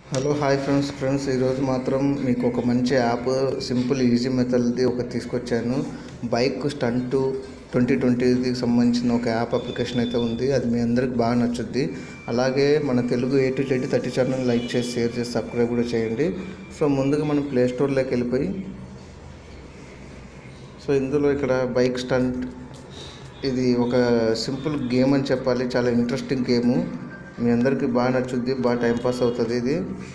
hello hi friends friends ఈరోజు మాత్రం మీకు ఒక మంచి యాప్ సింపుల్ ఈజీ మెథడ్ది ఒక తీసుకొచ్చాను బైక్ స్టంట్ ట్వంటీ ట్వంటీకి సంబంధించిన ఒక యాప్ అప్లికేషన్ అయితే ఉంది అది మీ అందరికి బాగా నచ్చుద్ది అలాగే మన Telugu eighty twenty thirty channel like చేసి షేర్ చేసి సబ్స్క్రైబ్ కూడా చేయండి సో ముందుగా మనం ప్లే స్టోర్లోకి వెళ్ళిపోయి సో ఇందులో ఇక్కడ బైక్ స్టంట్ ఇది ఒక సింపుల్ గేమ్ అని చెప్పాలి చాలా ఇంట్రెస్టింగ్ గేము మీ అందరికీ బాగా నచ్చుద్ది బాగా టైంపాస్ అవుతుంది ఇది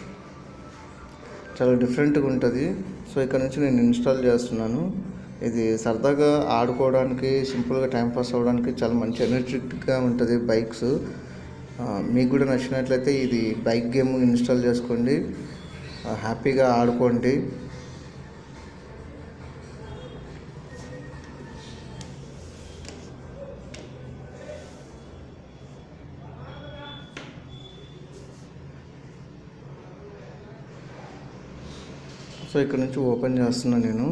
చాలా డిఫరెంట్గా ఉంటుంది సో ఇక్కడ నుంచి నేను ఇన్స్టాల్ చేస్తున్నాను ఇది సరదాగా ఆడుకోవడానికి సింపుల్గా టైంపాస్ అవ్వడానికి చాలా మంచి ఎనర్జెటిక్గా ఉంటుంది బైక్స్ ఆ, మీకు కూడా నచ్చినట్లయితే ఇది బైక్ గేమ్ ఇన్స్టాల్ చేసుకోండి ఆ, హ్యాపీగా ఆడుకోండి సో ఇక్కడ నుంచి ఓపెన్ చేస్తున్నా నేను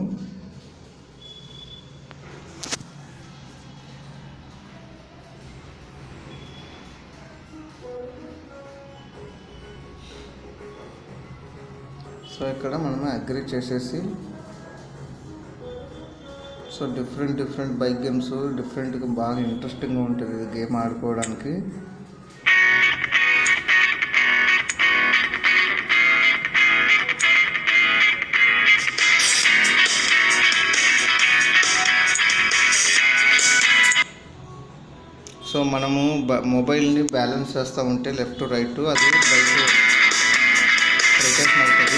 సో ఇక్కడ మనం అగ్రి చేసేసి so different different bike games డిఫరెంట్గా బాగా ఇంట్రెస్టింగ్గా ఉంటుంది ఇది గేమ్ ఆడుకోవడానికి సో మనము బ మొబైల్ని బ్యాలెన్స్ చేస్తూ ఉంటే లెఫ్ట్ రైట్ అది బైక్ రొటేషన్ అవుతుంది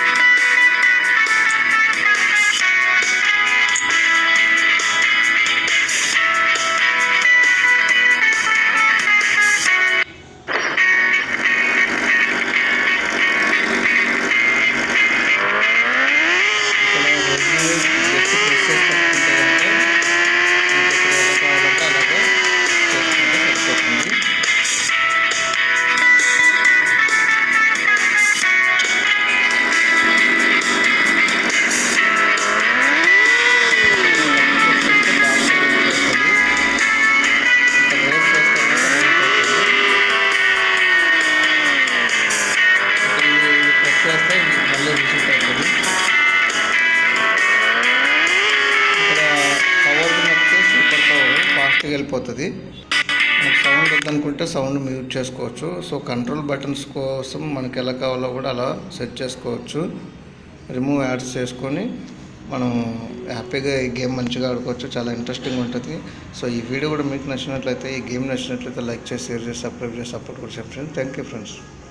ఇక్కడ రెడ్డి జస్ట్ ప్రెస్ చేసి పట్టుకుంటే కనుక మీకు ఇక్కడ ఎలా కావాలంటే అలాగే చేసుకుంటే సరిపోతుంది చేస్తే మళ్ళీ రిసీట్ అవుతుంది ఇక్కడ పవర్ నొక్కితే సూపర్ పవర్ ఫాస్ట్గా వెళ్ళిపోతుంది మనకు సౌండ్ వద్దనుకుంటే సౌండ్ మ్యూట్ చేసుకోవచ్చు సో కంట్రోల్ బటన్స్ కోసం మనకి ఎలా కావాలో కూడా అలా సెట్ చేసుకోవచ్చు రిమూవ్ యాడ్స్ చేసుకొని మనం హ్యాపీగా ఈ గేమ్ మంచిగా ఆడుకోవచ్చు చాలా ఇంట్రెస్టింగ్ ఉంటుంది సో ఈ వీడియో కూడా మీకు నచ్చినట్లయితే ఈ గేమ్ నచ్చినట్లయితే లైక్ చేసి షేర్ చేసి సబ్స్క్రైబ్ చేసి సపోర్ట్ కూడా చెప్పండి థ్యాంక్ యూ ఫ్రెండ్స్